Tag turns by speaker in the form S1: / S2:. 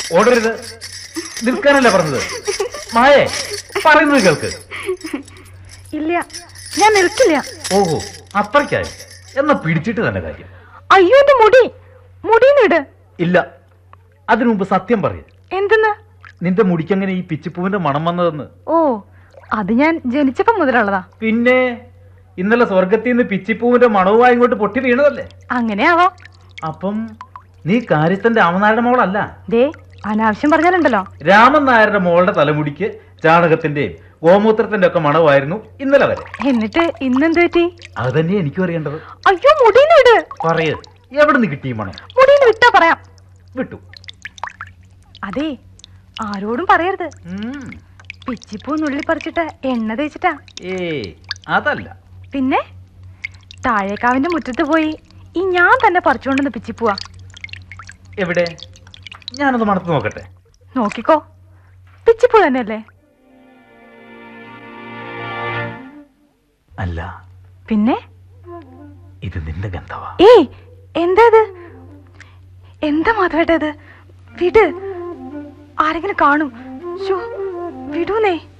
S1: ഓടരുത് നിൽക്കാനല്ല പറഞ്ഞത് മായേ പറയുന്നത് കേൾക്ക്
S2: ഇല്ല ഞാൻ നിൽക്കില്ല
S1: ഓഹോ അത്രയ്ക്കായി എന്നാ പിടിച്ചിട്ട് തന്നെ കാര്യം
S2: അയ്യോ എന്റെ മുടി മുടിന്നിട്
S1: ഇല്ല അതിനു മുമ്പ് സത്യം പറയും
S2: എന്തെന്ന്
S1: നിന്റെ മുടിക്കങ്ങനെ ഈ പിച്ചിപ്പൂവിന്റെ മണം വന്നതെന്ന്
S2: ഓ അത് ഞാൻ ജനിച്ചപ്പോ മുതലുള്ളതാ
S1: പിന്നെ ഇന്നലെ സ്വർഗത്തിൽ നിന്ന് പിച്ചിപ്പൂവിന്റെ മണവുമായി ഇങ്ങോട്ട് പൊട്ടി വീണതല്ലേ
S2: അങ്ങനെ ആവാം
S1: അപ്പം നീ കാര്യത്തിന്റെ രാമനാരുടെ മോളല്ല
S2: ദേ അനാവശ്യം പറഞ്ഞാലുണ്ടല്ലോ
S1: രാമൻ നായരുടെ മോളുടെ തലമുടിക്ക് ചാണകത്തിന്റെയും ഗോമൂത്രത്തിന്റെ ഒക്കെ മണമായിരുന്നു ഇന്നലെ വരെ
S2: എന്നിട്ട് ഇന്നെന്ത് പറ്റി
S1: അത് തന്നെ എനിക്കും അറിയേണ്ടത്
S2: അയ്യോ മുടിന്നിട്
S1: പറയ എവിടെ നിന്ന് കിട്ടി ഈ മണം
S2: മുടിന്ന് വിട്ടാ പറയാം
S1: വിട്ടു
S2: അതെ ആരോടും പറയരുത്
S1: ഉം.
S2: പിച്ചിപ്പൂ നുള്ളി പറിച്ചിട്ട് എണ്ണ തേച്ചിട്ടാ
S1: ഏ അതല്ല
S2: പിന്നെ താഴേക്കാവിന്റെ മുറ്റത്ത് പോയി ഈ ഞാൻ തന്നെ പറിച്ചുകൊണ്ടെന്ന് പിച്ചിപ്പൂവാ
S1: എവിടെ ഞാനത് മണത്ത് നോക്കട്ടെ
S2: നോക്കിക്കോ പിച്ചിപ്പൂ തന്നെയല്ലേ
S1: അല്ല
S2: പിന്നെ
S1: ഇത് നിന്റെ ഗന്ധവാ
S2: ഏയ് എന്താ ഇത് എന്താ മാധവേട്ട ഇത് വിട് ആരെങ്കിലും കാണും ശോ, വിടൂന്നേ